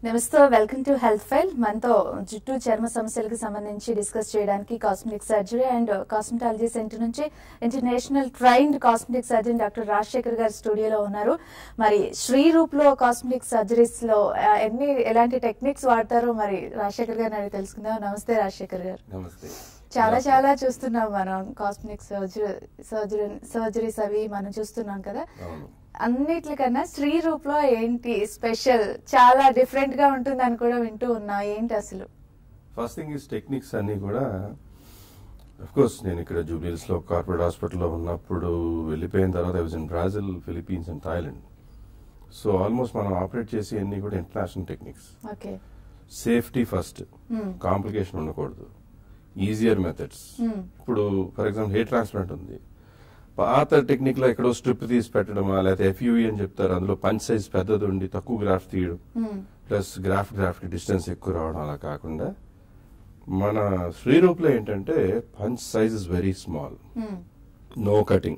నమస్తే welcome to health file మనతో జుట్టు చర్మ సమస్యలకు సంబంధించి డిస్కస్ చేయడానికి cosmetic surgery and cosmetology centre నుంచి international trained cosmetic surgeon doctor Rajasekhar garu స్టూడియోలో ఉన్నారు మరి శ్రీ రూప్ లో కాస్మెటిక్ సర్జరీస్ లో ఆ, ఎన్ని ఎలాంటి టెక్నిక్స్ వాడతారో మరి రాజశేఖర్ గారిని అడిగి తెలుసుకుందాం నమస్తే రాజశేఖర్ గారు నమస్తే చాలా చాలా చూస్తున్నాం మనం కాస్మెటిక్ సర్జరీ సర్జరీ సర్జరీస్ అవి మనం చూస్తున్నాం కదా అవును అన్నిట్లకన్నా శ్రీ రూప్ లో ఏంటి స్పెషల్ చాలా డిఫరెంట్ గా ఉంటుందని కూడా వింటూ ఉన్నా ఏంటి అసలు ఫస్ట్ థింగ్ ఇస్ టెక్నిక్స్ అన్ని కూడా అఫ్ కోర్స్ నేను ఇక్కడ జూబ్లీస్ లో కార్పొరేట్ హాస్పిటల్లో ఉన్నప్పుడు వెళ్ళిపోయిన తర్వాత I was in Brazil Philippines and Thailand so almost మనం ఆపరేట్ చేసి అన్ని కూడా international techniques okay safety first Hmm. Complication ఉండకూడదు ఈజియర్ మెథడ్స్ Hmm. ఇప్పుడు ఫర్ ఎగ్జాంపుల్ హెయిర్ ట్రాన్స్ప్లాంట్ ఉంది పాత టెక్నిక్ లో ఎక్కడో స్ట్రిప్ తీసి పెట్టడమా లేకపోతే ఎఫ్యూఈ అని చెప్తారు అందులో పంచ్ సైజ్ పెద్దది ఉండి తక్కువ గ్రాఫ్ తీయడం ప్లస్ గ్రాఫ్ గ్రాఫ్ డిస్టెన్స్ ఎక్కువ రావడం అలా కాకుండా మన శ్రీరూప్లో ఏంటంటే punch size is very small no cutting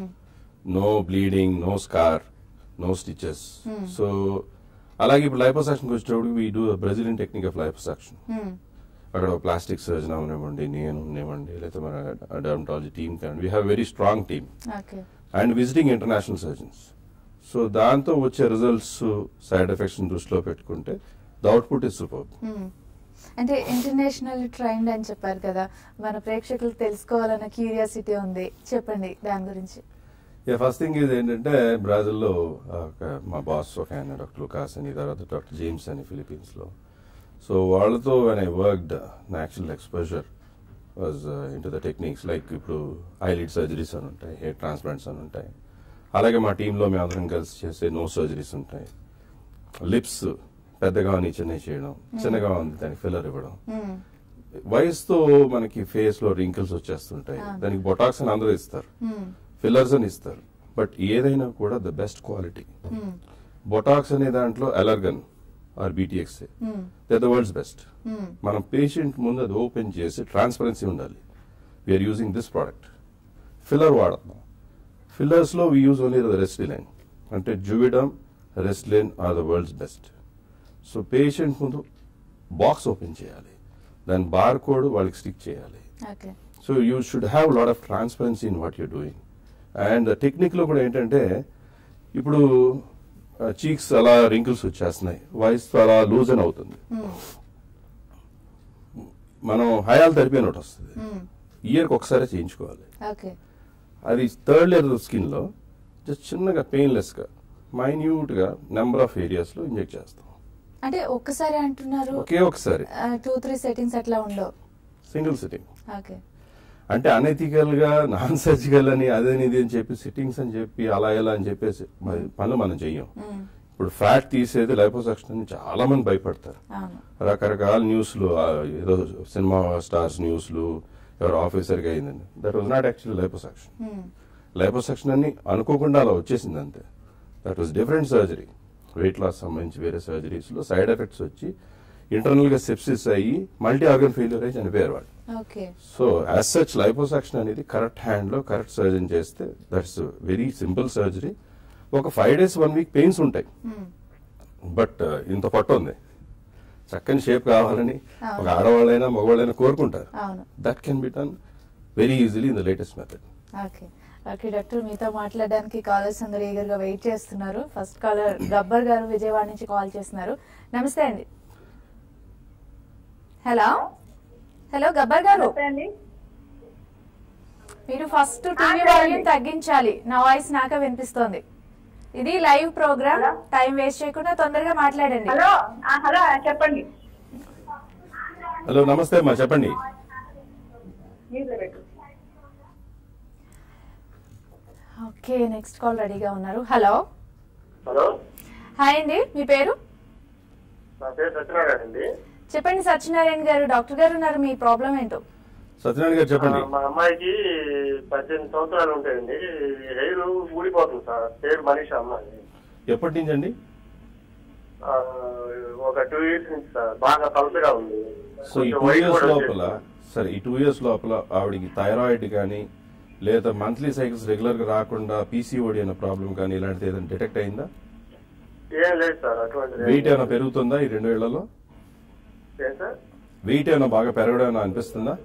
no bleeding no scar no stitches Hmm. So అలాగే ఇప్పుడు లైపోసాక్షన్కి వచ్చేటప్పుడు we do Brazilian technique of liposuction అక్కడ ప్లాస్టిక్ సర్జన్ అవనివ్వండి నేను ఉండేవ్వండి లేకపోతే మన డర్మటాలజీ టీమ్ కానీ we have very strong team okay and visiting international surgeons so దాంతో వచ్చే రిజల్ట్స్ సైడ్ ఎఫెక్ట్స్ దృష్టిలో పెట్టుకుంటే ద అవుట్పుట్ ఇస్ సూపర్ అంటే ఇంటర్నేషనల్ ట్రైండ్ అని చెప్పారు కదా మన ప్రేక్షకులకు తెలుసుకోవాలన్న క్యూరియాసిటీ ఉంది చెప్పండి దాని గురించి యా ఫస్ట్ థింగ్ ఇది ఏంటంటే బ్రాజిల్లో ఒక మా బాస్ ఒక ఆయన డాక్టర్ లుకాస్ అని తర్వాత డాక్టర్ జేమ్స్ అని ఫిలిపీన్స్ లో సో వాళ్ళతో when I worked actual exposure was in to the techniques like ఇప్పుడు ఐలిడ్ సర్జరీస్ అని ఉంటాయి హెయిర్ ట్రాన్స్ప్లాంట్స్ అని ఉంటాయి అలాగే మా టీంలో మేము అందరం కలిసి చేసే నో సర్జరీస్ ఉంటాయి లిప్స్ పెద్దగా ఉంది చిన్నవి చేయడం చిన్నగా ఉంది దానికి ఫిల్లర్ ఇవ్వడం Hmm. వయసుతో మనకి ఫేస్ లో రింకిల్స్ వచ్చేస్తుంటాయి Ah. దానికి బొటాక్స్ అని అందరూ ఇస్తారు Hmm. ఫిల్లర్స్ అని ఇస్తారు బట్ ఏదైనా కూడా the best quality Hmm. Botox అనే దాంట్లో Allergan or BTX Hmm. They the world's best Hmm. మనం పేషెంట్ ముందు అది ఓపెన్ చేసి ట్రాన్స్పరెన్సీ ఉండాలి we're using this product filler వాడతాం ఫిల్లర్స్ లో we use only the Restylane అంటే Juvederm Restylane are the world's best so patient ముందు box open చేయాలి దాని బార్ కోడ్ వాళ్ళకి స్టిక్ చేయాలి okay so you should have lot of transparency in what you doing and technique లో కూడా ఏంటంటే ఇప్పుడు చీక్స్ అలా రింకిల్స్ వచ్చేస్తున్నాయి వాయిస్ అలా లూజ్ అని అవుతుంది Hmm. మనం హయాల్ థెరపీ అని ఒకటి వస్తుంది Hmm. ఇయర్కి ఒకసారి చేయించుకోవాలి ఓకే అది థర్డ్ లేయర్ స్కిన్ లో జస్ట్ చిన్నగా పెయిన్లెస్ గా మైన్యూట్ గా నెంబర్ ఆఫ్ ఏరియాస్ లో ఇంజెక్ట్ చేస్తాం అంటే ఒక్కసారి అంటున్నారు ఒకే ఒకసారి టూ త్రీ సెట్టింగ్స్ అట్లా ఉండవు సింగిల్ సిట్టింగ్ ఓకే అంటే అనెథికల్ గా నాన్ సర్జికల్ అని అదని ఇది అని చెప్పి సిట్టింగ్స్ అని చెప్పి అలా ఇలా అని చెప్పేసి మరి పనులు మనం చెయ్యం Hmm. ఇప్పుడు ఫ్యాట్ తీసేది లైపోసక్షన్ అని చాలా మంది భయపడతారు అవును రకరకాల న్యూస్లు ఆ, ఏదో సినిమా స్టార్స్ న్యూస్లు ఎవరు ఆఫీసర్గా అయిందని that was not actually liposuction Hmm. Liposuction అని అనుకోకుండా అలా వచ్చేసింది అంతే that was different surgery weight loss సంబంధించి వేరే సర్జరీస్ లో సైడ్ ఎఫెక్ట్స్ వచ్చి ఇంటర్నల్ గా సెప్సిస్ అయ్యి మల్టీ ఆర్గన్ ఫెయిల్యూర్ అయ్యి చనిపోయారు వాళ్ళు okay so as such liposuction అనేది కరెక్ట్ హ్యాండ్ లో కరెక్ట్ సర్జన్ చేస్తే దట్స్ వెరీ సింపుల్ సర్జరీ ఒక five days one week pains ఉంటాయి Hmm. బట్ ఇంత పట్టు ఉంది చక్కని షేప్ కావాలని అవును. ఒక ఆడవాళ్ళైనా మగవాళ్ళైనా కోరుకుంటారు అవును that can be done very easily in the latest method okay okay doctor మీతో మాట్లాడడానికి కాలర్స్ అందరూ ఈగర్ గా వెయిట్ చేస్తున్నారు ఫస్ట్ కాలర్ గబ్బర్ గారు విజయవాడ నుంచి కాల్ చేస్తున్నారు నమస్తే అండి హలో హలో గబ్బర్ గారు నమస్తే అండి మీరు ఫస్ట్ టీవీ చెప్పండి. వాల్యూమ్ తగ్గించాలి నా వాయిస్ నాకే వినిపిస్తోంది ఇది live programme hello. Time waste చేయకుండా తొందరగా మాట్లాడండి హలో ఆ, హలో చెప్పండి హలో నమస్తే అమ్మా చెప్పండి మ్యూట్లో పెట్టు ఓకే నెక్స్ట్ కాల్ రెడీగా ఉన్నారు హలో హలో హాయ్ అండి మీ పేరు నా పేరు సత్యనారాయణ అండి చెప్పండి సత్యనారాయణ గారు డాక్టర్ గారు ఉన్నారు మీ ప్రాబ్లం ఏంటో సత్యనారాయణ గారు చెప్పండి ఆ, మా అమ్మాయికి పద్దెనిమిది సంవత్సరాలు ఉంటాయండి హెయిర్ ఊడిపోతుంది సార్ పేరు మనీషా అమ్మాయి ఎప్పటి నుంచి అండి ఆ, ఒక టూ ఇయర్స్ నుంచి సార్ బాగా పలసగా ఉంది సో ఈ కొంచెం టూ weight ఇయర్స్ కూడా లోపల వచ్చేసింది. సరే ఈ టూ ఇయర్స్ లోపల ఆవిడకి థైరాయిడ్ కానీ లేదా మంత్లీ సైకిల్స్ రెగ్యులర్ గా రాకుండా పీసీఓడి అనే ప్రాబ్లం కానీ ఇలాంటిది ఏదైనా డిటెక్ట్ అయిందా ఏం లేదు సార్ అటువంటి వెయిట్ ఏమైనా పెరుగుతుందా ఈ రెండు ఏళ్లలో ఏం సార్ వెయిట్ ఏమైనా బాగా పెరగడం ఏమైనా అనిపిస్తుందా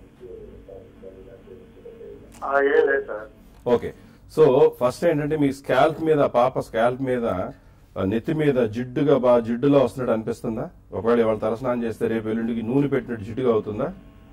ఆ, ఏం లేదు సార్ ఓకే సో ఫస్ట్ ఏంటంటే మీ స్కాల్ప్ మీద పాప స్కాల్ప్ మీద ఆ, నెత్తి మీద జిడ్డుగా బాగా జిడ్డులో వస్తున్నట్టు అనిపిస్తుందా ఒకవేళ ఇవాళ తలస్నానం చేస్తే రేపు ఎల్లుండికి నూనె పెట్టినట్టు జిడ్డుగా అవుతుందా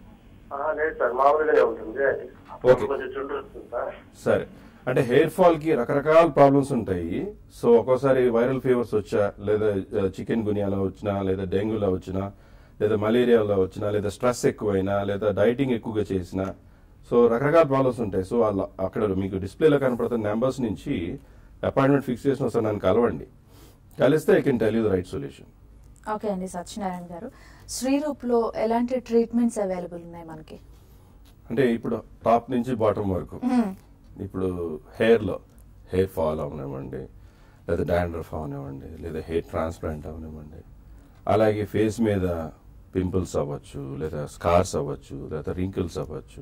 ఆ, లేదు సార్ మామూలుగానే ఉంటుంది ఓకే. కొంచెం చుండ్రు వస్తుంది సార్ సరే అంటే హెయిర్ ఫాల్ కి రకరకాల ప్రాబ్లమ్స్ ఉంటాయి సో ఒక్కోసారి వైరల్ ఫీవర్స్ వచ్చా లేదా చికెన్ గునియాలో వచ్చినా లేదా డెంగ్యూలో వచ్చినా లేదా మలేరియాలో వచ్చినా లేదా స్ట్రెస్ ఎక్కువైనా లేదా డైటింగ్ ఎక్కువగా చేసినా సో రకరకాల ప్రాబ్లమ్స్ ఉంటాయి సో అలా అక్కడ మీకు డిస్ప్లేలో కనపడుతున్న నెంబర్స్ నుంచి అపాయింట్మెంట్ ఫిక్స్ చేసిన ఒకసారి నన్ను కలవండి కలిస్తే I can tell you the right solution okay అండి సత్యనారాయణ గారు శ్రీరూప్లో ఎలాంటి ట్రీట్మెంట్స్ అవైలబుల్ ఉన్నాయి మనకి అంటే ఇప్పుడు టాప్ నుంచి బాటమ్ వరకు మ్మ్. ఇప్పుడు హెయిర్లో హెయిర్ ఫాల్ అవనివ్వండి లేదా డాండ్రఫ్ అవనివ్వండి లేదా హెయిర్ ట్రాన్స్ప్లాంట్ అవనివ్వండి అలాగే ఫేస్ మీద పింపుల్స్ అవ్వచ్చు లేదా స్కార్స్ అవ్వచ్చు లేదా రింకిల్స్ అవ్వచ్చు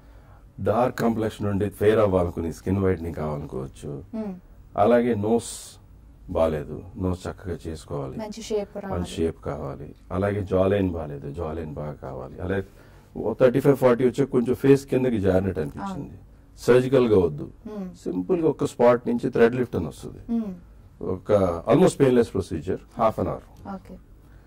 డార్క్ కాంప్లెక్షన్ నుండి ఫెయిర్ అవ్వాలనుకుని స్కిన్ వైట్నింగ్ కావాలనుకోవచ్చు మ్మ్. అలాగే నోస్ బాగాలేదు నోస్ చక్కగా చేసుకోవాలి మంచి షేప్ మంచి రావాలి షేప్ కావాలి అలాగే జాలైన్ బాగాలేదు జాలైన్ బాగా కావాలి అలాగే థర్టీ ఫైవ్ ఫార్టీ వచ్చే కొంచెం ఫేస్ కిందకి జారినట్టు అనిపించింది సర్జికల్ గా వద్దు మ్మ్. సింపుల్ గా ఒక స్పాట్ నుంచి థ్రెడ్ లిఫ్ట్ అని వస్తుంది మ్మ్. ఒక almost painless procedure half an hour okay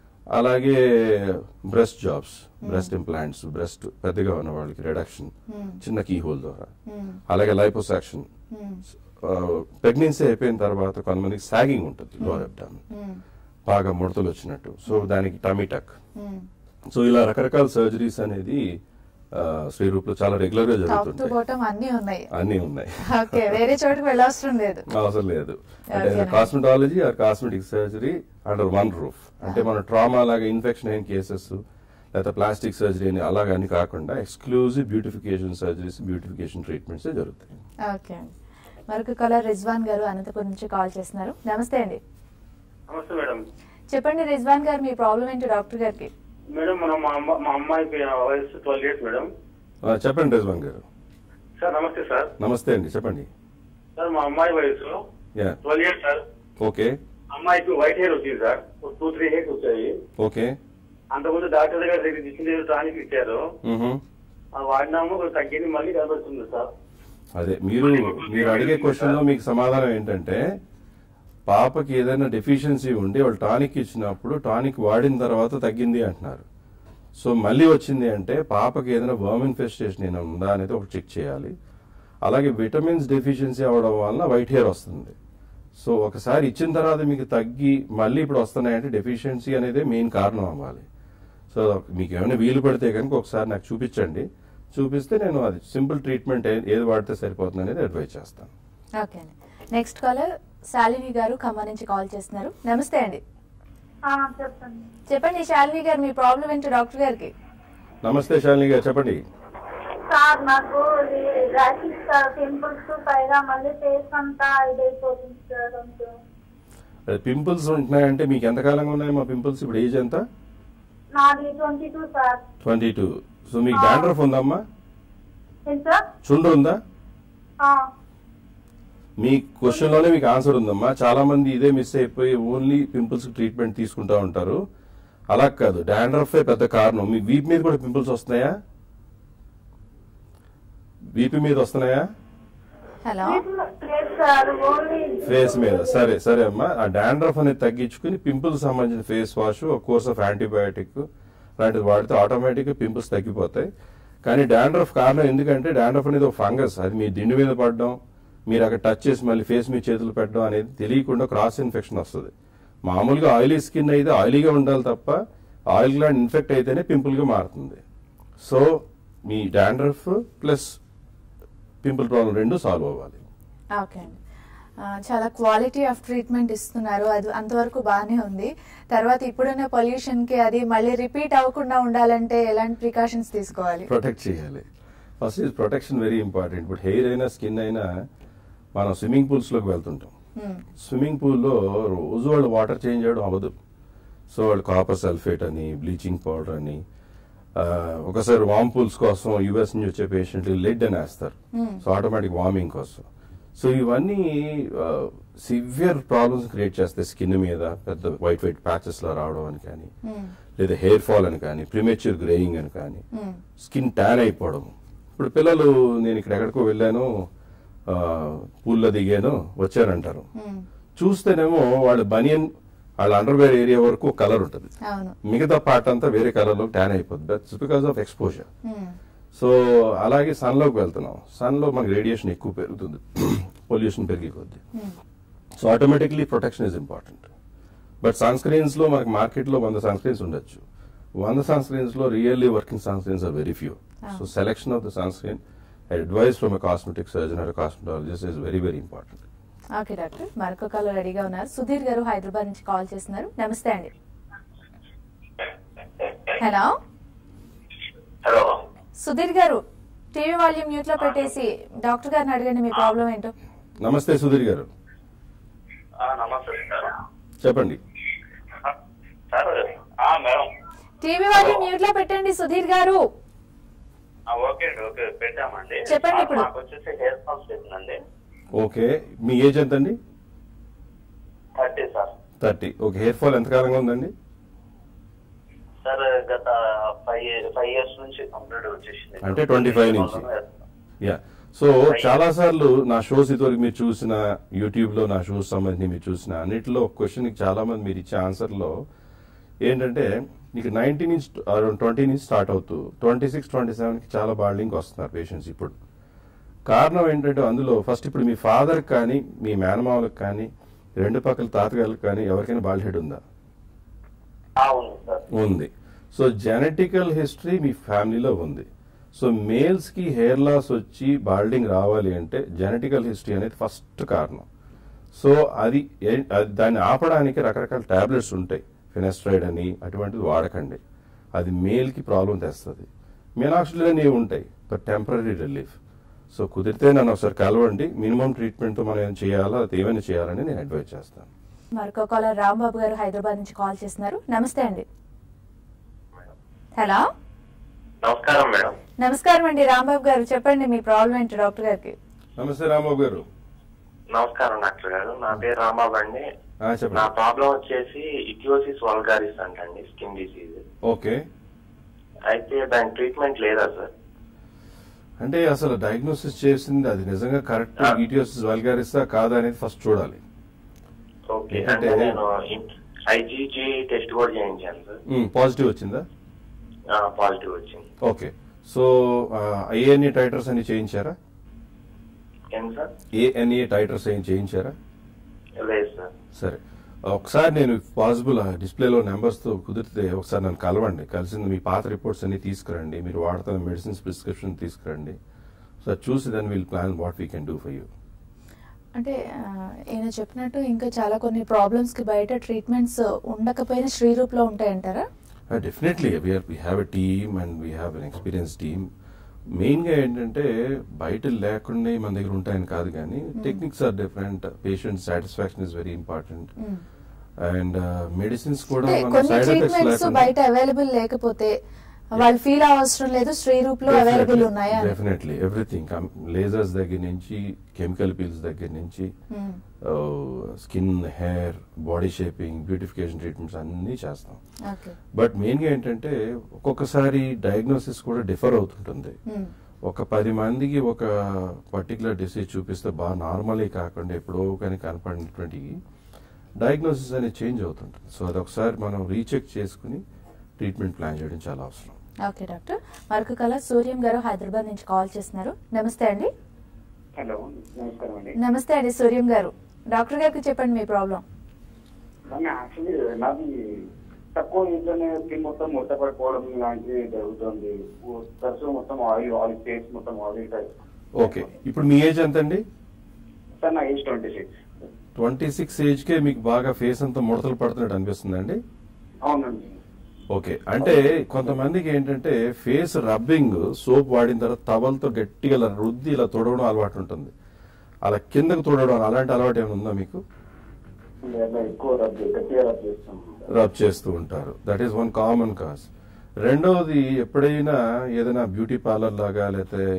అలాగే breast jobs breast implants breast పెద్దగా ఉన్న వాళ్ళకి రిడక్షన్ మ్మ్. చిన్న కీ హోల్ ద్వారా మ్మ్. అలాగే లైపోసాక్షన్ మ్మ్. ప్రెగ్నెన్సీ అయిపోయిన తర్వాత కొంతమందికి సాగింగ్ ఉంటుంది లోవర్ అబ్డామిన్ మ్మ్. బాగా ముడతలు వచ్చినట్టు సో దానికి టమిటక్ మ్మ్. సో ఇలా రకరకాల సర్జరీస్ అనేది ఆ, శ్రీరూప్లో చాలా రెగ్యులర్ గా టాప్ టు జరుగుతుంటాయి బాటమ్ అన్ని ఉన్నాయి అన్నీ ఉన్నాయి ఓకే వేరే చోటుకి వెళ్ళవసరం లేదు అవసరం లేదు అంటే Okay. Cosmetology or cosmetic surgery under one roof అంటే మన ట్రామా లాగా ఇన్ఫెక్షన్ అయిన కేసెస్ లేదా ప్లాస్టిక్ సర్జరీ అని అలాగని కాకుండా exclusive beautification surgeries beautification treatments జరుగుతాయి ఓకే అండి మరొక కలర్ రిజ్వాన్ గారు అనంతపురం నుంచి కాల్ చేస్తున్నారు నమస్తే అండి నమస్తే మేడం చెప్పండి రిజ్వాన్ గారు మీ ప్రాబ్లం ఏంటి డాక్టర్ గారికి మేడం మనం మా అమ్మ మా అమ్మాయికి వయసు ట్వెల్వ్ ఇయర్స్ మేడం ఆ, చెప్పండి రిజ్వాన్ గారు సార్ నమస్తే సార్ నమస్తే అండి చెప్పండి సార్ మా అమ్మాయి వయసు yeah twelve years sir okay అమ్మాయికి వైట్ హెయిర్ వచ్చింది సార్ టూ త్రీ హెయిర్స్ వచ్చాయి ఓకే అంతకుముందు డాక్టర్ దగ్గర దగ్గర తీసుకుని టానిక్ ఇచ్చారు మ్హూ. ఆ వాడినాము కొంచెం తగ్గింది మళ్ళీ కనబడుతుంది సార్ అదే మీరు మీరు అడిగే క్వశ్చన్ లో మీకు సమాధానం ఏంటంటే పాపకి ఏదైనా డెఫిషియన్సీ ఉండి వాళ్ళు టానిక్ ఇచ్చినప్పుడు టానిక్ వాడిన తర్వాత తగ్గింది అంటున్నారు సో మళ్ళీ వచ్చింది అంటే పాపకి ఏదైనా వర్మ్ ఇన్ఫెస్టేషన్ ఏమైనా ఉందా అనేది ఒకటి చెక్ చేయాలి అలాగే విటమిన్స్ డెఫిషియన్సీ అవడం వలన వైట్ హెయిర్ వస్తుంది సో ఒకసారి ఇచ్చిన తర్వాత మీకు తగ్గి మళ్ళీ ఇప్పుడు వస్తున్నాయంటే డెఫిషియన్సీ అనేది మెయిన్ కారణం అవ్వాలి సో మీకు ఏమైనా వీలు పడితే కనుక ఒకసారి నాకు చూపించండి చూపిస్తే నేను అది సింపుల్ ట్రీట్మెంట్ ఏ- ఏది వాడితే సరిపోతుంది అనేది అడ్వైజ్ చేస్తాను ఓకే అండి నెక్స్ట్ కాలర్ శాలిని గారు ఖమ్మం నుంచి కాల్ చేస్తున్నారు నమస్తే అండి ఆ, చెప్పండి చెప్పండి శాలిని గారు మీ ప్రాబ్లం ఏంటి డాక్టర్ గారికి నమస్తే శాలిని గారు చెప్పండి సార్ నాకు ర్యాషెస్ పింపుల్స్ పైగా మళ్ళీ ఫేస్ అంతా ఇదైపోతుంది సార్ కొంచెం అది పింపుల్స్ ఉంటున్నాయంటే మీకు ఎంతకాలంగా ఉన్నాయి మా పింపుల్స్ ఇప్పుడు ఏజ్ ఎంత నాది twenty two sir twenty two so మీకు డాండ్రఫ్ ఉందమ్మా ఏంటి సార్ చుండ్రు ఉందా ఆ, మీ క్వశ్చన్ లోనే మీకు ఆన్సర్ ఉందమ్మా చాలా మంది ఇదే మిస్ అయిపోయి ఓన్లీ పింపుల్స్ ట్రీట్మెంట్ తీసుకుంటా ఉంటారు అలా కాదు డాండ్రఫ్ పెద్ద కారణం మీ వీప్ మీద కూడా పింపుల్స్ వస్తున్నాయా వీపీ మీద వస్తున్నాయా హలో లేదు సార్ ఓన్లీ ఫేస్ మీద సరే సరే అమ్మా ఆ డాండ్రఫ్ అనేది తగ్గించుకుని పింపుల్స్ సంబంధించిన ఫేస్ వాష్ ఒక కోర్స్ ఆఫ్ యాంటీబయాటిక్ లాంటిది వాడితే ఆటోమేటిక్గా పింపుల్స్ తగ్గిపోతాయి కానీ డాండ్రఫ్ కారణం ఎందుకంటే డాండ్రఫ్ అనేది ఒక ఫంగస్ అది మీ దిండు మీద పడడం మీరు అక్కడ టచ్ చేసి మళ్ళీ ఫేస్ మీ చేతులు పెట్టడం అనేది తెలియకుండా క్రాస్ ఇన్ఫెక్షన్ వస్తుంది మామూలుగా ఆయిలీ స్కిన్ అయితే ఆయిలీగా ఉండాలి తప్ప ఆయిల్ గ్లాండ్ ఇన్ఫెక్ట్ అయితేనే పింపుల్గా మారుతుంది సో మీ డాండ్రఫ్ ప్లస్ పింపుల్ ప్రాబ్లం రెండు సాల్వ్ అవ్వాలి ఓకే అండి ఆ, చాలా క్వాలిటీ ఆఫ్ ట్రీట్మెంట్ ఇస్తున్నారు అది అంతవరకు బాగానే ఉంది తర్వాత ఇప్పుడున్న పొల్యూషన్ కి అది మళ్ళీ రిపీట్ అవ్వకుండా ఉండాలంటే ఎలాంటి ప్రికాషన్స్ తీసుకోవాలి ప్రొటెక్ట్ చేయాలి first is protection very important ఇప్పుడు హెయిర్ అయినా స్కిన్ అయినా మనం స్విమ్మింగ్ పూల్స్ లోకి వెళ్తుంటాం Hmm. స్విమ్మింగ్ పూల్లో రోజు వాళ్ళు వాటర్ చేంజ్ చేయడం అవ్వదు సో వాళ్ళు కాపర్ సల్ఫేట్ అని బ్లీచింగ్ పౌడర్ అని ఆ, ఒకసారి వామ్ పూల్స్ కోసం యుఎస్ నుంచి వచ్చే పేషెంట్లు లెడ్ అని వేస్తారు Hmm. సో ఆటోమేటిక్ వార్మింగ్ కోసం సో ఇవన్నీ సివియర్ ప్రాబ్లమ్స్ క్రియేట్ చేస్తాయి స్కిన్ మీద పెద్ద వైట్ వైట్ ప్యాచెస్ లా రావడం అని కానీ లేదా హెయిర్ ఫాల్ అని కానీ ప్రిమేచ్యూర్ గ్రేయింగ్ అని కానీ స్కిన్ ట్యాన్ అయిపోవడం ఇప్పుడు పిల్లలు నేను ఇక్కడ ఎక్కడికో వెళ్ళాను ఆ, పూల్లో దిగాను వచ్చారంటారు చూస్తేనేమో వాళ్ళ బనియన్ వాళ్ళ అండర్వేర్ ఏరియా వరకు కలర్ ఉంటుంది అవును మిగతా పార్ట్ అంతా వేరే కలర్ లో ట్యాన్ అయిపోతుంది దట్స్ బికాస్ ఆఫ్ ఎక్స్పోజర్ మ్మ్. సో అలాగే సన్ లోకి వెళ్తున్నాం సన్ లో మనకి రేడియేషన్ ఎక్కువ పెరుగుతుంది పొల్యూషన్ పెరిగి కొద్ది so automatically protection is important but sun screens లో మనకి మార్కెట్ లో వంద సన్ స్క్రీన్స్ ఉండొచ్చు వంద సన్ స్క్రీన్స్ లో really working sun screens are very few so selection of the sun screen advice from a cosmetic surgeon or cosmetologist is very very important okay doctor మరొక call రెడీగా ఉన్నారు సుధీర్ గారు హైదరాబాద్ నుంచి call చేస్తున్నారు నమస్తే అండి హలో హలో సుధీర్ గారు టీవీ వాల్యూమ్ మ్యూట్ లో పెట్టేసి డాక్టర్ గారిని అడగండి మీ ప్రాబ్లం ఏంటో నమస్తే సుధీర్ గారు ఆ, నమస్తే సార్ చెప్పండి సార్ ఆ, మేడం టీవీ వాల్యూమ్ మ్యూట్ లో పెట్టండి సుధీర్ గారు ఆ, ఓకే అండి ఓకే పెట్టామండి చెప్పండి ఆ, ఇప్పుడు. నాకు వచ్చేసి హెయిర్ ఫాల్స్ అవుతుందండి ఓకే మీ ఏజ్ ఎంత అండి thirty sir thirty okay hair fall ఎంతకాలంగా ఉందండి సార్ గత ఫైవ్ ఫైవ్ ఇయర్స్ నుంచి కంప్లీట్ వచ్చేసింది అంటే 25 నుంచి. యా సో చాలా సార్లు నా షోస్ ఇదివరకు మీరు చూసిన యూట్యూబ్ లో నా షోస్ సంబంధించి మీరు చూసిన అన్నిటిలో ఒక క్వశ్చన్ చాలా మంది మీరు ఇచ్చే ఆన్సర్ లో ఏంటంటే మీకు నైన్టీ నుంచి ట్వంటీ నుంచి స్టార్ట్ అవుతూ ట్వంటీ సిక్స్ ట్వంటీ సెవెన్ కి చాలా బాల్డింగ్ వస్తున్నారు పేషెంట్స్ ఇప్పుడు కారణం ఏంటంటే అందులో ఫస్ట్ ఇప్పుడు మీ ఫాదర్ కానీ మీ మేనమావలకు కానీ రెండు పక్కల తాతగారికి కానీ ఎవరికైనా బాల్ హెడ్ ఉందా అవును సార్ ఉంది సో జెనెటికల్ హిస్టరీ మీ ఫ్యామిలీలో ఉంది సో మేల్స్ కి హెయిర్ లాస్ వచ్చి బాల్డింగ్ రావాలి అంటే జెనెటికల్ హిస్టరీ అనేది ఫస్ట్ కారణం సో అది ఏ- అది దాన్ని ఆపడానికి రకరకాల టాబ్లెట్స్ ఉంటాయి ఫినెస్ట్రైడ్ అని అటువంటిది వాడకండి అది మేల్ కి ప్రాబ్లం తెస్తుంది మినాక్సిల్ అనేవి ఉంటాయి బట్ టెంపరీ రిలీఫ్ సో కుదిరితే నన్ను ఒకసారి కలవండి మినిమం ట్రీట్మెంట్తో మనం ఏం చేయాలా అది ఏమైనా చేయాలని నేను అడ్వైజ్ చేస్తాను మరొక కాలర్ రాంబాబు గారు హైదరాబాద్ నుంచి కాల్ చేస్తున్నారు నమస్తే అండి హలో నమస్కారం మేడం నమస్కారం అండి రాంబాబు గారు చెప్పండి మీ ప్రాబ్లం ఏంటి డాక్టర్ గారికి నమస్తే రాంబాబు గారు నమస్కారం డాక్టర్ గారు నా పేరు రాంబాబు అండి ఆ, నా చెప్పండి ప్రాబ్లం వచ్చేసి ఇటియోసిస్ వల్గారిస్ అంటండి స్కిన్ డిసీజ్ ఓకే అయితే దాని ట్రీట్మెంట్ లేదా సార్ అంటే అసలు డయాగ్నోసిస్ చేసింది అది నిజంగా కరెక్ట్ ఆ. ఈటీఎస్ వల్గారిస్తా కాదా అనేది ఫస్ట్ చూడాలి ఓకే అంటే- అంటే నేను ఐజీజీ టెస్ట్ కూడా చేయించాను సార్ పాజిటివ్ వచ్చిందా పాజిటివ్ వచ్చింది ఓకే సో ఏఎన్ఏ టైటర్స్ అని చేయించారా ఏం సార్ ఏఎన్ఏ టైటర్స్ ఏం చేయించారా లేదు సార్ సరే ఒకసారి నేను పాసిబుల్ డిస్ప్లేలో నెంబర్స్ తో కుదిరితే ఒకసారి నన్ను కలవండి కలిసింది మీ పాత రిపోర్ట్స్ అన్ని తీసుకురండి మీరు వాడుతున్న మెడిసిన్స్ ప్రిస్క్రిప్షన్ తీసుకురండి సో చూసి then will plan what we can do for you అంటే ఆ, ఈయన చెప్పినట్టు ఇంకా చాలా కొన్ని ప్రాబ్లమ్స్ కి బయట ట్రీట్మెంట్స్ ఉండకపోయినా శ్రీరూప్ లో ఉంటాయంటారా definitely we are we have a team and we have an experience team మెయిన్గా ఏంటంటే బయట లేకుండా మన దగ్గర ఉంటాయని కాదు కానీ techniques are different patient satisfaction is very important and medicines కూడా అంటే మన కొన్ని సైడ్ ఎఫెక్ట్స్ ట్రీట్మెంట్స్ లేకుండా బయట అవైలబుల్ లేకపోతే వాళ్ళు ఫీల్ అవసరం లేదు శ్రీరూప్ లో అవైలబుల్ ఉన్నాయా అని. డెఫినెట్లీ ఎవ్రీథింగ్ లేజర్స్ దగ్గర నుంచి కెమికల్ పీల్స్ దగ్గర నుంచి మ్మ్. Skin hair body shaping beautification treatments అన్నీ చేస్తాం ఓకే బట్ మెయిన్గా ఏంటంటే ఒక్కొక్కసారి డయాగ్నోసిస్ కూడా డిఫర్ అవుతుంటుంది మ్మ్. ఒక పది మందికి ఒక పర్టికులర్ డిసీజ్ చూపిస్తే బాగా నార్మలే కాకుండా ఎప్పుడో కానీ కనపడినటువంటి డయాగ్నోసిస్ అనేది చేంజ్ అవుతుంటుంది సో అది ఒకసారి మనం రీచెక్ చేసుకుని ట్రీట్మెంట్ ప్లాన్ చేయడం చాలా అవసరం ఓకే డాక్టర్ మరొక కళ సూర్యం గారు హైదరాబాద్ నుంచి కాల్ చేస్తున్నారు నమస్తే అండి హలో నమస్కారం అండి నమస్తే అండి సూర్యం గారు డాక్టర్ గారికి చెప్పండి మీ ప్రాబ్లం నన్ను యాక్చువల్లీ నాది తక్కువ ఇంట్లోనే స్కిన్ మొత్తం ముడత పడిపోవడం లాంటివి జరుగుతుంది తరచు మొత్తం ఆయిల్ ఆయిల్ ఫేస్ మొత్తం ఆయిల్ టైప్ ఓకే ఇప్పుడు మీ ఏజ్ ఎంత అండి సార్ నా age twenty six twenty six ఏజ్కే మీకు బాగా ఫేస్ అంతా ముడతలు పడుతున్నట్టు అనిపిస్తుందండి అవునండి ఓకే అంటే కొంతమందికి ఏంటంటే ఫేస్ రబ్బింగ్ సోప్ వాడిన తర్వాత టవల్తో గట్టిగా ఇలా రుద్ది ఇలా తొడవడం అలవాటు ఉంటుంది అలా కిందకు తొడవడం అలాంటి అలవాటు ఏమైనా ఉందా మీకు లేదా ఎక్కువ రబ్ గట్టిగా రబ్ చేస్తాం రబ్ చేస్తూ ఉంటారు that is one common cause రెండవది ఎప్పుడైనా ఏదైనా బ్యూటీ పార్లర్ లాగా లేకపోతే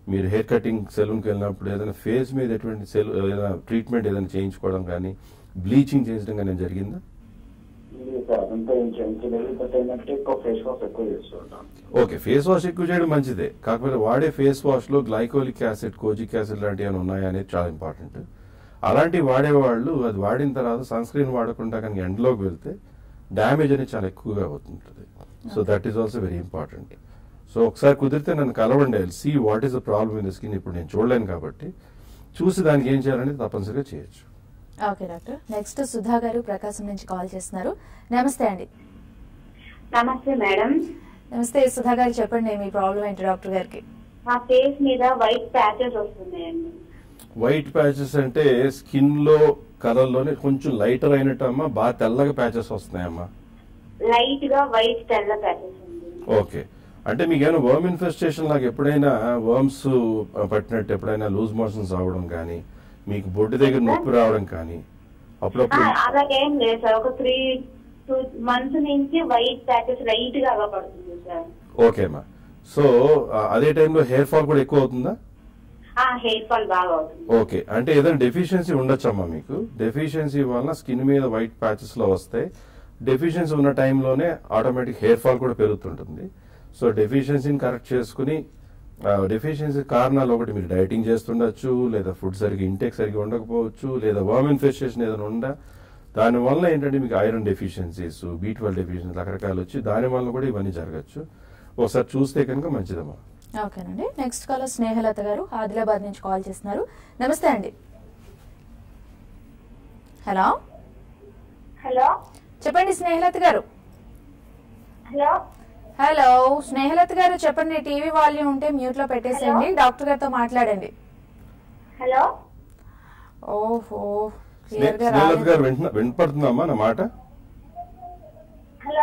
మీరు హెయిర్ కటింగ్ సెలూన్కి వెళ్ళినప్పుడు ఏదైనా ఫేస్ మీద ఎటువంటి సెల్ ఏదైనా ట్రీట్మెంట్ ఏదైనా చేయించుకోవడం కానీ బ్లీచింగ్ చేయించడం కానీ ఏమైనా జరిగిందా లేదు సార్ అదంతా ఏం చేయించలేదు బట్ ఏంటంటే ఎక్కువ ఫేస్ వాష్ ఎక్కువ చేస్తుంటాం ఓకే ఫేస్ వాష్ ఎక్కువ చేయడం మంచిదే కాకపోతే వాడే ఫేస్ వాష్ లో గ్లైకోలిక్ యాసిడ్ కోజిక్ యాసిడ్ లాంటివి ఏమైనా ఉన్నాయా అనేది చాలా ఇంపార్టెంట్ అలాంటివి వాడేవాళ్ళు అది వాడిన తర్వాత సన్ స్క్రీన్ వాడకుండా కనుక ఎండలోకి వెళ్తే డ్యామేజ్ అనేది చాలా ఎక్కువగా అవుతుంటుంది so that is also very important so ఒకసారి కుదిరితే నన్ను కలవండి see what is the problem in the skin ఇప్పుడు నేను చూడలేను కాబట్టి చూసి దానికి ఏం చేయాలనేది తప్పనిసరిగా చేయొచ్చు ఓకే డాక్టర్ నెక్స్ట్ సుధా గారు ప్రకాశం నుంచి కాల్ చేస్తున్నారు నమస్తే అండి నమస్తే మేడం నమస్తే సుధా గారు చెప్పండి మీ ప్రాబ్లం ఏంటి డాక్టర్ గారికి మా ఫేస్ మీద వైట్ ప్యాచెస్ వస్తున్నాయండి వైట్ ప్యాచెస్ అంటే స్కిన్ లో కలర్ లోనే కొంచెం లైటర్ అయినట్టు అమ్మా బాగా తెల్లగా ప్యాచెస్ వస్తున్నాయమ్మా లైట్ గా వైట్ తెల్ల ప్యాచెస్ ఉంది ఓకే అంటే మీకేమైనా వర్మ్ ఇన్ఫెస్టేషన్ లాగా ఎప్పుడైనా వర్మ్స్ పట్టినట్టు ఎప్పుడైనా లూజ్ మోషన్స్ అవడం కానీ మీకు బొడ్డు దగ్గర నొప్పి రావడం కానీ ఆ, అప్పుడప్పుడు అలాగేం లేదు సార్ ఒక త్రీ టూ మంత్స్ నుంచి వైట్ ప్యాచెస్ లైట్ గా పడుతుంది సార్ ఓకే అమ్మా సో ఆ, అదే టైంలో హెయిర్ ఫాల్ కూడా ఎక్కువ అవుతుందా ఆ హెయిర్ ఫాల్ బాగా అవుతుంది ఓకే అంటే ఏదైనా డెఫిషియన్సీ ఉండొచ్చమ్మా మీకు డెఫిషియన్సీ వలన స్కిన్ మీద వైట్ ప్యాచెస్ లో వస్తే డెఫిషియన్సీ ఉన్న టైంలోనే ఆటోమేటిక్ హెయిర్ ఫాల్ కూడా పెరుగుతుంటుంది సో డెఫిషియన్సీని కరెక్ట్ చేసుకుని డెఫిషియన్సీ కారణాలు ఒకటి మీరు డైటింగ్ చేస్తుండొచ్చు లేదా ఫుడ్ సరిగ్గా ఇంటేక్ సరిగ్గా ఉండకపోవచ్చు లేదా వర్మ్ ఇన్ఫెస్టేషన్ ఏదైనా ఉందా దానివల్ల ఏంటంటే మీకు iron deficiencies B twelve deficiency రకరకాలు వచ్చి దాని వల్ల కూడా ఇవన్నీ జరగచ్చు ఒకసారి చూస్తే కనుక మంచిదమ్మా ఓకేనండి నెక్స్ట్ కాలర్ స్నేహలత గారు ఆదిలాబాద్ నుంచి కాల్ చేస్తున్నారు నమస్తే అండి హలో హలో చెప్పండి స్నేహలత గారు హలో హలో స్నేహలత గారు చెప్పండి టీవీ వాల్యూమ్ ఉంటే మ్యూట్ లో పెట్టేసేయండి డాక్టర్ గారితో మాట్లాడండి హలో ఓహో స్నే- క్లియర్ గా స్నేహలత రాలేదు. గారు వింటున్నా వినపడుతుందమ్మా నా మాట హలో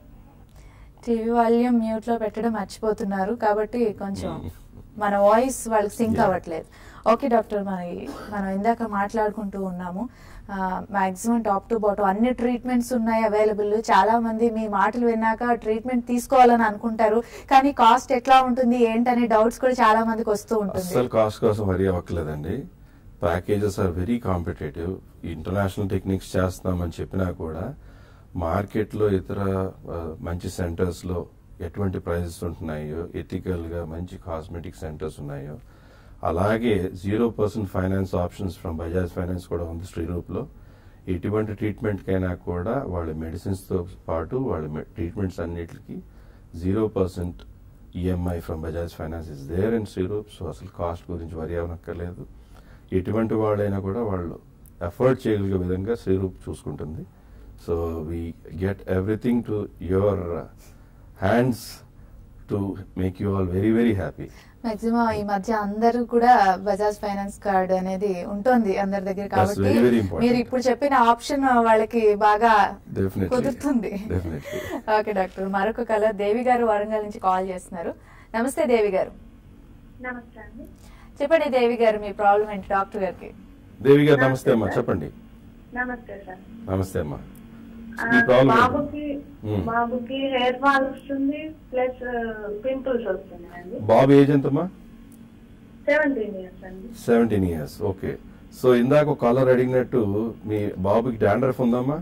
టీవీ వాల్యూమ్ మ్యూట్ లో పెట్టడం మర్చిపోతున్నారు కాబట్టి కొంచెం మన వాయిస్ వాళ్ళకి సింక్ Yeah. అవ్వట్లేదు ఓకే డాక్టర్ మనకి మనం ఇందాక మాట్లాడుకుంటూ ఉన్నాము మాక్సిమం టాప్ టు బాటం అన్ని ట్రీట్మెంట్స్ ఉన్నాయి అవైలబుల్ చాలా మంది మీ మాటలు విన్నాక ట్రీట్మెంట్ తీసుకోవాలని అనుకుంటారు కానీ కాస్ట్ ఎట్లా ఉంటుంది ఏంటనే డౌట్స్ కూడా చాలా మందికి వస్తూ ఉంటుంది అస్సలు కాస్ట్ కోసం వరి అవ్వట్లేదండి packages are very competitive international techniques చేస్తామని చెప్పినా కూడా మార్కెట్లో ఇతర ఆ, మంచి సెంటర్స్లో ఎటువంటి ప్రైజెస్ ఉంటున్నాయో ఎథికల్గా మంచి కాస్మెటిక్ సెంటర్స్ ఉన్నాయో అలాగే zero percent finance options from Bajaj finance కూడా ఉంది శ్రీరూప్లో ఎటువంటి ట్రీట్మెంట్కైనా కూడా వాళ్ళ మెడిసిన్స్తో పాటు వాళ్ళ ట్రీట్మెంట్స్ అన్నిటికీ zero percent EMI from Bajaj finance is there in Sriroop so అసలు కాస్ట్ గురించి వరి అవ్వనక్కర్లేదు ఎటువంటి వాళ్ళైనా కూడా వాళ్ళు ఎఫర్ట్ చేయగలిగే విధంగా శ్రీరూప్ చూసుకుంటుంది so we get everything to your hands to make you all very very happy maximum ఈ మధ్య అందరూ కూడా బజాజ్ ఫైనాన్స్ కార్డ్ అనేది ఉంటుంది అందరి దగ్గర That's కాబట్టి very, very important. మీరు ఇప్పుడు చెప్పిన ఆప్షన్ వాళ్ళకి బాగా Definitely. కుదురుతుంది Definitely. ఓకే డాక్టర్ మరొక కలర్ దేవి గారు వరంగల్ నుంచి కాల్ చేస్తున్నారు నమస్తే దేవి గారు నమస్తే అండి చెప్పండి దేవి గారు మీ ప్రాబ్లం ఏంటి డాక్టర్ గారికి దేవి గారు నమస్తే అమ్మా చెప్పండి నమస్తే సార్ నమస్తే అమ్మా ఆ, మీ ప్రాబ్లం ఏంటి? బాబుకి మ్మ్. బాబుకి హెయిర్ ఫాల్ వస్తుంది ప్లస్ పింపుల్స్ వస్తున్నాయండి బాబు ఏజ్ ఎంతమ్మా సెవెంటీన్ ఇయర్స్ అండి సెవెంటీన్ ఇయర్స్ ఓకే సో ఇందాక ఒక కాలర్ అడిగినట్టు మీ బాబుకి డాండ్రఫ్ ఉందమ్మా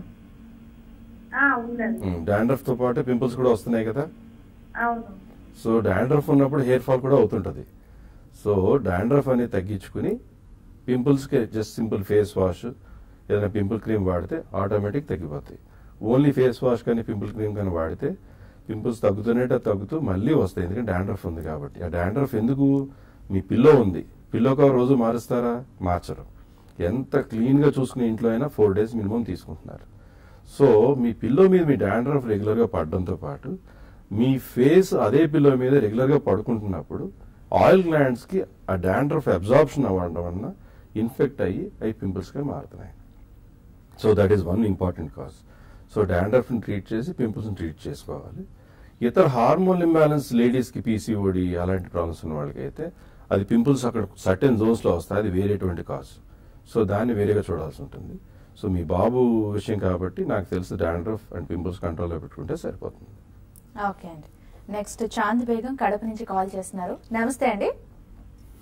ఆ, ఉందండి డాండ్రఫ్ తో పాటు పింపుల్స్ కూడా వస్తున్నాయి కదా అవును సో డాండ్రఫ్ ఉన్నప్పుడు హెయిర్ ఫాల్ కూడా అవుతుంటది సో డాండ్రఫ్ అనేది తగ్గించుకుని పింపుల్స్ కి జస్ట్ సింపుల్ ఫేస్ వాష్ ఏదైనా పింపుల్ క్రీమ్ వాడితే ఆటోమేటిక్ తగ్గిపోతాయి ఓన్లీ ఫేస్ వాష్ కానీ పింపుల్ క్రీమ్ కానీ వాడితే పింపుల్స్ తగ్గుతున్నట్టు తగ్గుతూ మళ్ళీ వస్తాయి ఎందుకంటే డాండ్రఫ్ ఉంది కాబట్టి ఆ డాండ్రఫ్ ఎందుకు మీ పిల్లో ఉంది పిల్లో కవర్ రోజు మారుస్తారా మార్చరు ఎంత క్లీన్ గా చూసుకునే ఇంట్లో అయినా ఫోర్ డేస్ మినిమం తీసుకుంటున్నారు సో మీ పిల్లో మీద మీ డాండ్రఫ్ రెగ్యులర్ గా పడడంతో పాటు మీ ఫేస్ అదే పిల్లో మీద రెగ్యులర్ గా పడుకుంటున్నప్పుడు ఆయిల్ గ్లాండ్స్ కి ఆ డాండ్రఫ్ అబ్జార్ప్షన్ అవ్వడం వలన ఇన్ఫెక్ట్ అయ్యి అవి పింపుల్స్ గా మారుతున్నాయి so that is one important cause so dandruff ని ట్రీట్ చేసి పింపుల్స్ ని ట్రీట్ చేసుకోవాలి ఇతర హార్మోన్ ఇంబ్యాలెన్స్ లేడీస్ కి పీసీఓడి అలాంటి ప్రాబ్లమ్స్ ఉన్న వాళ్ళకి అయితే అది పింపుల్స్ అక్కడ సర్టెన్ జోన్స్ లో వస్తాయి అది వేరేటువంటి కాజ్ సో దాన్ని వేరేగా చూడాల్సి ఉంటుంది సో మీ బాబు విషయం కాబట్టి నాకు తెలిసి డాండ్రఫ్ అండ్ పింపుల్స్ కంట్రోల్లో పెట్టుకుంటే సరిపోతుంది ఓకే అండి నెక్స్ట్ చాంద్ బేగం కడప నుంచి కాల్ చేస్తున్నారు నమస్తే అండి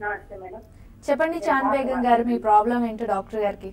నమస్తే మేడం చెప్పండి చాన్ బేగం గారు మీ ప్రాబ్లం ఏంటో డాక్టర్ గారికి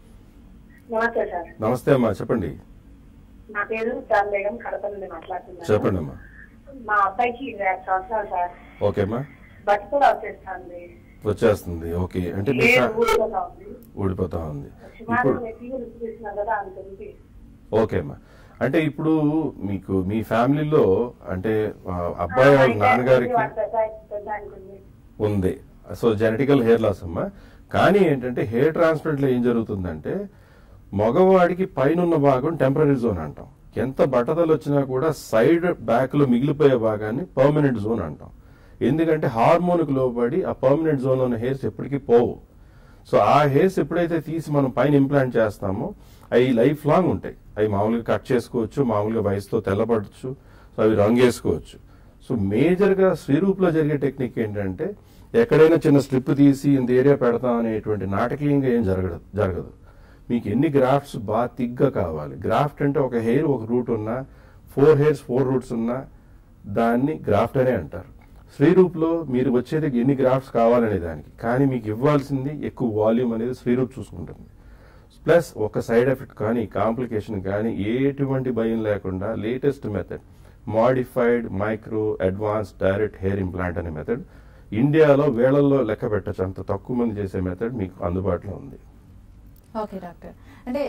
నమస్తే సార్ నమస్తే అమ్మా చెప్పండి నా పేరు చాన్ బేగం కడప నుండి మాట్లాడుతున్నాను చెప్పండి అమ్మా మా అబ్బాయికి ఇరవై ఐదు సంవత్సరాలు సార్ ఓకే అమ్మా బట్ట కూడా వచ్చేస్తుంది వచ్చేస్తుంది ఓకే అంటే మీ ఏడు ఫ్యా- ఊడిపోతా ఉంది ఊడిపోతా ఉంది సుమారు ఇప్పుడు నెత్తి కూడా చూపిస్తున్నా కదా అంత ఉంది ఓకే అమ్మా అంటే ఇప్పుడు మీకు మీ ఫ్యామిలీలో అంటే ఆ, అబ్బాయి వాళ్ళ నాన్నగారికి వాడు పెద్ద పెద్ద అనుకుంది ఉంది సో జెనటికల్ హెయిర్ లాస్ అమ్మా కానీ ఏంటంటే హెయిర్ ట్రాన్స్ప్లాంట్ లో ఏం జరుగుతుందంటే మగవాడికి పైన ఉన్న భాగం టెంపరీ జోన్ అంటాం ఎంత బట్టతలు వచ్చినా కూడా సైడ్ బ్యాక్ లో మిగిలిపోయే భాగాన్ని పర్మనెంట్ జోన్ అంటాం ఎందుకంటే హార్మోన్కి లోబడి ఆ పర్మనెంట్ జోన్ లో ఉన్న హెయిర్స్ ఎప్పటికీ పోవు సో ఆ హెయిర్స్ ఎప్పుడైతే తీసి మనం పైన ఇంప్లాంట్ చేస్తామో అవి లైఫ్ లాంగ్ ఉంటాయి అవి మామూలుగా కట్ చేసుకోవచ్చు మామూలుగా వయసుతో తెల్లపడచ్చు సో అవి రంగేసుకోవచ్చు సో మేజర్ గా శ్రీరూప్లో జరిగే టెక్నిక్ ఏంటంటే ఎక్కడైనా చిన్న స్ట్రిప్ తీసి ఇంత ఏరియా పెడతాం అనేటువంటి నాటకీయంగా ఏం జరగదు జరగదు మీకు ఎన్ని గ్రాఫ్ట్స్ బాగా తిగ్గా కావాలి గ్రాఫ్ట్ అంటే ఒక హెయిర్ ఒక రూట్ ఉన్నా ఫోర్ హెయిర్స్ ఫోర్ రూట్స్ ఉన్నా దాన్ని గ్రాఫ్ట్ అనే అంటారు శ్రీరూప్లో మీరు వచ్చేది ఎన్ని గ్రాఫ్ట్స్ కావాలనే దానికి కానీ మీకు ఇవ్వాల్సింది ఎక్కువ వాల్యూమ్ అనేది శ్రీరూప్ చూసుకుంటుంది ప్లస్ ఒక సైడ్ ఎఫెక్ట్ కానీ కాంప్లికేషన్ కానీ ఎటువంటి భయం లేకుండా latest method modified micro advance direct hair implant అనే మెథడ్ ఇండియాలో వేళల్లో లెక్క పెట్టచ్చు అంత తక్కువ మంది చేసే మెథడ్ మీకు అందుబాటులో ఉంది ఓకే డాక్టర్ అంటే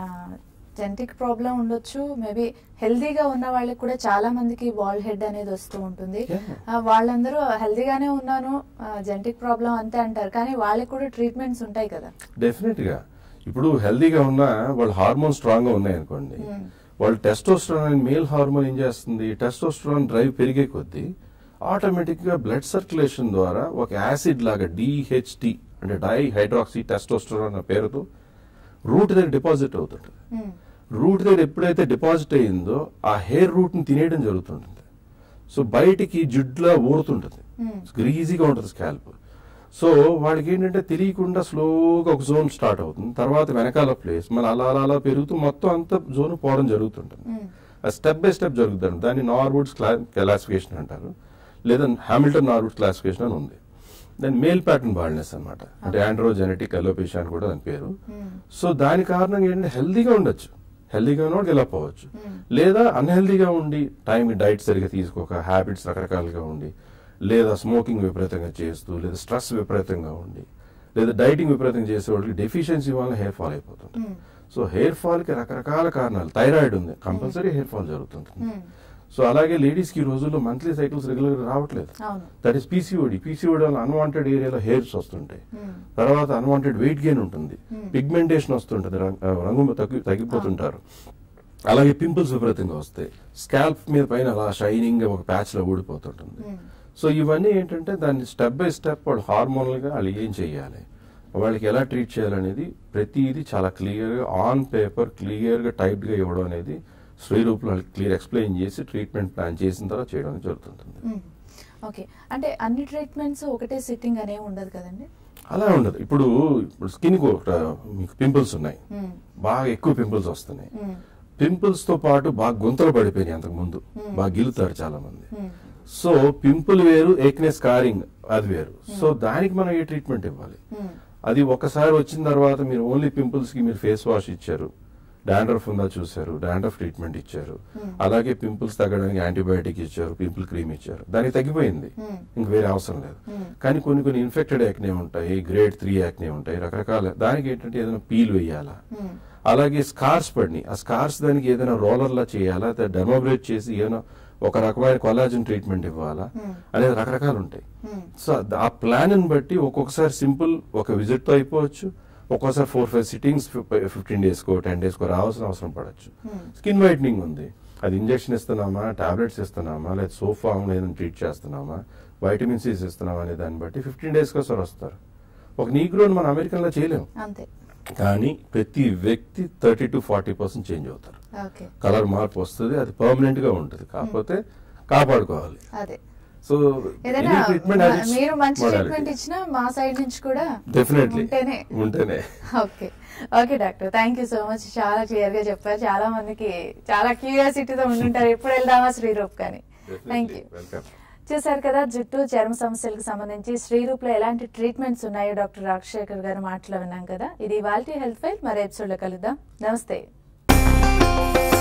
జెనటిక్ ప్రాబ్లం ఉండొచ్చు మేబీ హెల్దీగా ఉన్న వాళ్ళకి కూడా చాలా మందికి బాల్ హెడ్ అనేది వస్తూ ఉంటుంది Yeah. ఆ, వాళ్ళందరూ హెల్దీగానే ఉన్నాను జెనటిక్ ప్రాబ్లం అంతే అంటారు కానీ వాళ్ళకి కూడా ట్రీట్మెంట్స్ ఉంటాయి కదా డెఫినెట్ గా ఇప్పుడు హెల్దీగా ఉన్నా వాళ్ళ హార్మోన్ స్ట్రాంగ్ గా ఉన్నాయి వాళ్ళు టెస్టోస్ట్రాన్ అనే మేల్ హార్మోన్ ఏం చేస్తుంది టెస్టోస్ట్రాన్ డ్రైవ్ పెరిగే కొద్దీ ఆటోమేటిక్ గా బ్లడ్ సర్క్యులేషన్ ద్వారా ఒక యాసిడ్ లాగా డిహెచ్టి అంటే డై హైడ్రాక్సీ టెస్టోస్ట్రాన్ అన్న పేరుతో రూట్ దగ్గర డిపాజిట్ అవుతుంటుంది మ్మ్. రూట్ దగ్గర ఎప్పుడైతే డిపాజిట్ అయ్యిందో ఆ హెయిర్ రూట్ ని తినేయడం జరుగుతుంటుంది సో బయటికి జిడ్లా ఊరుతుంటుంది Hmm. గ్రీజీగా ఉంటుంది స్కాల్ప్ సో వాళ్ళకి ఏంటంటే తెలియకుండా స్లోగా ఒక జోన్ స్టార్ట్ అవుతుంది తర్వాత వెనకాల ప్లేస్ మళ్ళీ అలా అలా అలా పెరుగుతూ మొత్తం అంత జోన్ పోవడం జరుగుతుంటుంది మ్మ్. అది స్టెప్ బై స్టెప్ జరుగుతుంది దాన్ని నార్వుడ్స్ క్లాసిఫికేషన్ అంటారు లేదా హామిల్టన్ నార్వుడ్స్ క్లాసిఫికేషన్ అని ఉంది దాని మేల్ ప్యాటర్న్ బాల్నెస్ అన్నమాట అంటే ఆండ్రోజెనెటిక్ అలోపేషియా అని కూడా దాని పేరు మ్మ్. సో దాని కారణంగా ఏంటంటే హెల్దీగా ఉండొచ్చు హెల్దీగా ఉన్నవాడికి ఇలా పోవచ్చు లేదా అన్హెల్దీగా ఉండి టైం డైట్ సరిగా తీసుకోక హ్యాబిట్స్ రకరకాలుగా ఉండి లేదా స్మోకింగ్ విపరీతంగా చేస్తూ లేదా స్ట్రెస్ విపరీతంగా ఉండి లేదా డైటింగ్ విపరీతంగా చేసే వాళ్ళకి డెఫిషియన్సీ వల్ల హెయిర్ ఫాల్ అయిపోతుంది మ్మ్. సో హెయిర్ ఫాల్ కి రకరకాల కారణాలు థైరాయిడ్ ఉంది కంపల్సరీ హెయిర్ ఫాల్ జరుగుతుంటుంది మ్మ్. సో అలాగే లేడీస్ కి ఈ రోజుల్లో మంత్లీ సైకిల్స్ రెగ్యులర్ గా రావట్లేదు అవును దట్ ఈస్ పీసీఓడి పీసీఓడి వల్ల అన్వాంటెడ్ ఏరియాలో హెయిర్స్ వస్తుంటాయి మ్మ్. తర్వాత అన్వాంటెడ్ వెయిట్ గెయిన్ ఉంటుంది Hmm. పిగ్మెంటేషన్ వస్తుంటుంది రంగు- ఆ, రంగు తగ్గి తగ్గిపోతుంటారు అలాగే పింపుల్స్ విపరీతంగా వస్తాయి స్కాల్ప్ మీద పైన అలా షైనింగ్ ఒక ప్యాచ్ లో ఊడిపోతుంటుంది మ్మ్. సో ఇవన్నీ ఏంటంటే దాన్ని స్టెప్ బై స్టెప్ వాళ్ళు హార్మోనల్ గా వాళ్ళు ఏం చేయాలి వాళ్ళకి ఎలా ట్రీట్ చేయాలనేది ప్రతిదీ చాలా క్లియర్ గా ఆన్ పేపర్ క్లియర్ గా టైప్ గా ఇవ్వడం అనేది శ్రీరూపులో వాళ్ళకి క్లియర్ ఎక్స్ప్లెయిన్ చేసి ట్రీట్మెంట్ ప్లాన్ చేసిన తర్వాత చేయడం జరుగుతుంటుంది మ్మ్. ఓకే అంటే అన్ని ట్రీట్మెంట్స్ ఒకటే సిట్టింగ్ అనే ఉండదు కదండి అలా ఉండదు ఇప్పుడు ఇప్పుడు స్కిన్ మీకు పింపుల్స్ ఉన్నాయి మ్మ్. బాగా ఎక్కువ పింపుల్స్ వస్తున్నాయి మ్మ్. పింపుల్స్ తో పాటు బాగా గుంతలు పడిపోయినాయి అంతకు ముందు Hmm. బాగా గిలుతారు చాలా మంది మ్మ్. సో పింపుల్ వేరు ఏక్నెస్ కారింగ్ అది వేరు సో దానికి మనం ఏ ట్రీట్మెంట్ ఇవ్వాలి మ్మ్. అది ఒకసారి వచ్చిన తర్వాత మీరు ఓన్లీ పింపుల్స్ కి మీరు ఫేస్ వాష్ ఇచ్చారు డాండ్రఫ్ ఉందా చూసారు డాండ్రఫ్ ట్రీట్మెంట్ ఇచ్చారు Hmm. అలాగే పింపుల్స్ తగ్గడానికి యాంటీబయాటిక్ ఇచ్చారు పింపుల్ క్రీమ్ ఇచ్చారు దానికి తగ్గిపోయింది Hmm. ఇంక వేరే అవసరం లేదు Hmm. కానీ కొన్ని కొన్ని ఇన్ఫెక్టెడ్ యాక్నే ఉంటాయి గ్రేడ్ త్రీ యాక్నే ఉంటాయి రకరకాల దానికి ఏంటంటే ఏదైనా పీల్ వేయాలా మ్మ్. అలాగే స్కార్స్ పడినాయి ఆ స్కార్స్ దానికి ఏదైనా రోలర్ లా చేయాలా డెమోబ్రేట్ చేసి ఏదైనా ఒక రకమైన కొలాజన్ ట్రీట్మెంట్ ఇవ్వాలా Hmm. అనేది రకరకాలు ఉంటాయి మ్మ్. సో ఆ ప్లాన్ బట్టి ఒక్కొక్కసారి సింపుల్ ఒక విజిట్ తో అయిపోవచ్చు ఒక్కోసారి four five sittings fifteen days కో టెన్ డేస్ కో రావాల్సిన అవసరం పడచ్చు Hmm. స్కిన్ వైట్నింగ్ ఉంది అది ఇంజెక్షన్ ఇస్తున్నామా టాబ్లెట్స్ ఇస్తున్నామా లేదా సోఫా ఏదైనా ట్రీట్ చేస్తున్నామా వైటమిన్ సిస్ ఇస్తున్నామా అనే దాన్ని బట్టి ఫిఫ్టీన్ డేస్ కోసారి వస్తారు ఒక నీగ్రోని మన అమెరికన్లో చేయలేము అంతే కానీ ప్రతి వ్యక్తి thirty to forty percent change అవుతారు ఓకే కలర్ మార్పు వస్తుంది అది పర్మనెంట్ గా ఉంటుంది కాకపోతే కాపాడుకోవాలి అదే సో ఏదైనా మ- మీరు మంచి ట్రీట్మెంట్ ఇచ్చినా మా సైడ్ నుంచి కూడా డెఫినెట్లీ ఉంటేనే ఉంటేనే okay okay doctor thank you so much చాలా క్లియర్ గా చెప్పారు చాలా మందికి చాలా క్యూరియాసిటీతో ఉంటుంటారు ఎప్పుడు వెళ్దామా శ్రీరూప్ కానీ థ్యాంక్ యూ వెల్కమ్ చూశారు కదా జుట్టు చర్మ సమస్యలకు సంబంధించి శ్రీరూప్లో ఎలాంటి ట్రీట్మెంట్స్ ఉన్నాయో డాక్టర్ రాజశేఖర్ గారు మాటలు విన్నాం కదా ఇది వాల్టీ హెల్త్ ఫైల్ మరో ఎపిసోడ్లో కలుద్దాం నమస్తే